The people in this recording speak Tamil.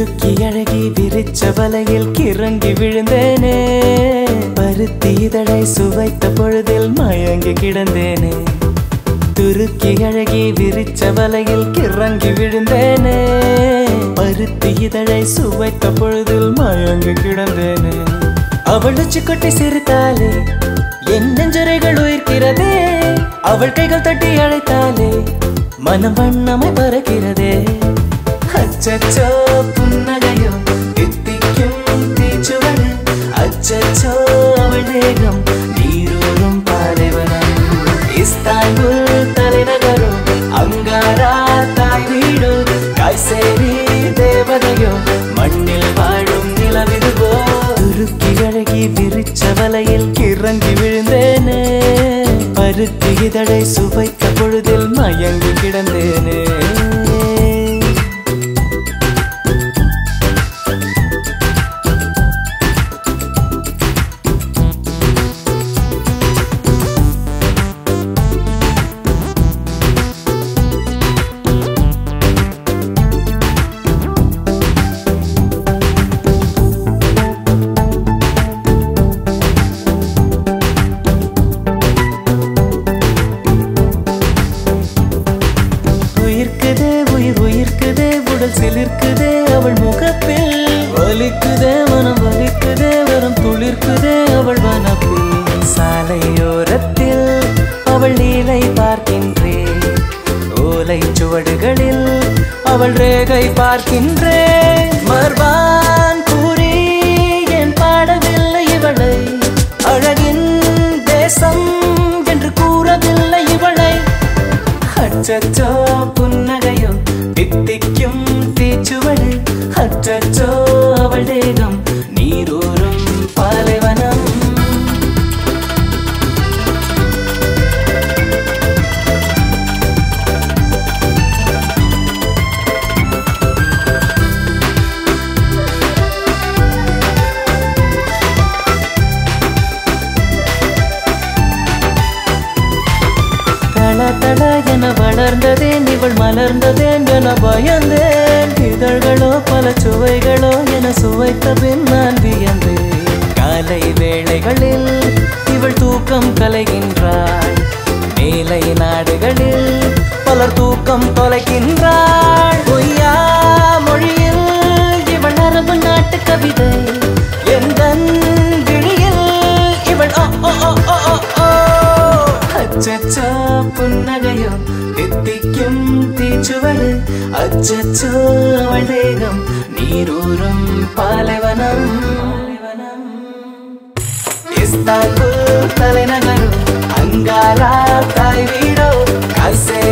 துருக்கி அழகி விரிச்ச வலையில் கிறங்கி விழுந்தேனே பருத்தி இதழை சுவைத்த பொழுதில் மயங்கி கிடந்தேனே துருக்கி அழகி விரிச்ச வலையில் கிறங்கி விழுந்தேனே பருத்தி இதழை சுவைத்த பொழுதில் மயங்கி கிடந்தேனே அவள் உச்சி கொட்டி சிரித்தாலே என் நெஞ்சரைகள் உயிர்க்கிறதே அவள் கைகள் தட்டி அழைத்தாலே மனம் வண்ணமாய் பறக்கிறதே அச்சச்சோ புன்னகையோ தித்திக்கும் தீச்சுவடு அச்சச்சோ அவள் தேகம் நீரூறும் பாலைவனம் இஸ்தான்புல் தலைநகரோ அங்காரா தாய் வீடு காய்சேரி தேவதையோ மண்ணில் வாழும் நிலவிதுவோ துருக்கி அழகி விரிச்ச வலையில் கிறங்கி விழுந்தேனே பருத்தி இதழை சுவைத்த பொழுதில் மயங்கி கிடந்தேனே உயிர்க்குதே உயிர் உயிர்க்குதே உடல் சிலிர்க்குதே அவள் முகப்பில் வலிக்குதே மனம் வலிக்குதே வரம் துளிர்க்குதே அவள் வனப்பில் சாலையோரத்தில் அவள் நீலை பார்க்கின்றேன் ஓலை சுவடுகளில் அவள் ரேகை பார்க்கின்றேன் மர்வான் கூறி என் பாடவில்லை இவளை அழகின் தேசம் என்று கூறவில்லை இவளை அச்சச்சோ புன்னகையோ தித்திக்கும் தீச்சுவடு அச்சச்சோ அவள் தேகம் நீரூறும் பாலைவனம் தள தள என வளர்ந்ததேன் இவள் மலர்ந்ததேன் என பயந்தேன் இதழ்களோ பல சுவைகளோ என சுவைத்த பின் நான் வியந்தேன் காலை வேளைகளில் இவள் தூக்கம் கலைகின்றாள் மேலை நாடுகளில் பலர் தூக்கம் தொலைக்கின்றாள் பொய்யா மொழியில் இவள் அரபு நாட்டு கவிதை எந்த விழியில் இவள் ஓ ஓ ஓ ஓ ஓ ஓ அச்சச்சோ புன்னகையோ தித்திக்கும் தீச்சுவடு அச்சச்சோ அவள் தேகம் நீரூறும் பாலைவனம் இஸ்தான்புல் தலைநகரோ அங்காரா தாய் வீடோ கசே